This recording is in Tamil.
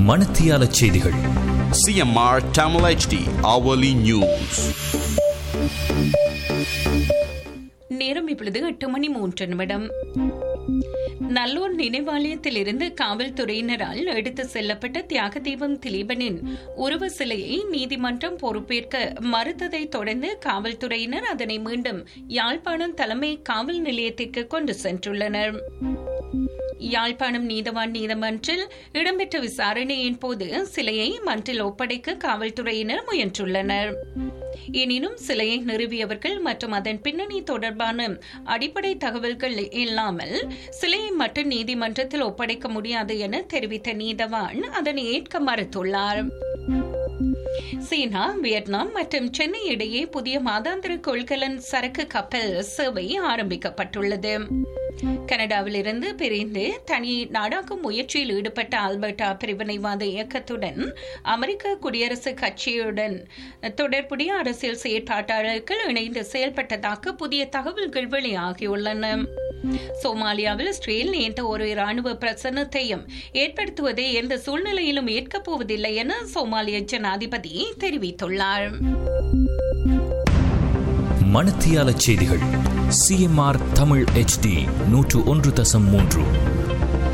மணத்தியால செய்திகள் CMR Tamil HD hourly news. நேரம் இப்பொழுது எட்டு மணி மூன்று நிமிடம் நல்லூர் நினைவாலயத்தில் இருந்து காவல்துறையினரால் எடுத்து செல்லப்பட்ட தியாக தீபம் திலீபனின் உருவ சிலையை நீதிமன்றம் பொறுப்பேற்க மறுத்ததை தொடர்ந்து காவல்துறையினர் அதனை மீண்டும் யாழ்ப்பாணம் தலைமை காவல் நிலையத்திற்கு கொண்டு சென்றுள்ளனர் யாழ்ப்பாணம் நீதவான் நீதிமன்றில் இடம்பெற்ற விசாரணையின் போது சிலையை மன்றில் ஒப்படைக்க காவல்துறையினர் முயன்றுள்ளனர் எனினும் சிலையை நிறுவியவர்கள் மற்றும் அதன் பின்னணி தொடர்பான அடிப்படை தகவல்கள் இல்லாமல் சிலையை மட்டும் நீதிமன்றத்தில் ஒப்படைக்க முடியாது என தெரிவித்த நீதவான் அதனை ஏற்க மறுத்துள்ளார் சீனா வியட்நாம் மற்றும் சென்னை இடையே புதிய மாதாந்திர கொள்கலன் சரக்கு கப்பல் சேவை ஆரம்பிக்கப்பட்டுள்ளது கனடாவில் இருந்து பிரிந்து தனி நாடாக்கும் முயற்சியில் ஈடுபட்ட ஆல்பர்டா பிரிவினைவாத இயக்கத்துடன் அமெரிக்க குடியரசுக் கட்சியுடன் தொடர்புடைய அரசியல் செயற்பாட்டாளர்கள் இணைந்து செயல்பட்டதாக புதிய தகவல்கள் வெளியாகியுள்ளன சோமாலியாவில் இஸ்ரேல் எந்த ஒரு ராணுவ பிரசன்னத்தையும் ஏற்படுத்துவதை எந்த சூழ்நிலையிலும் ஏற்கப் போவதில்லை என சோமாலிய ஜனாதிபதி தெரிவித்துள்ளார் மணத்தியால செய்திகள் சிஎம்ஆர் தமிழ் HD நூற்று ஒன்று தசம் மூன்று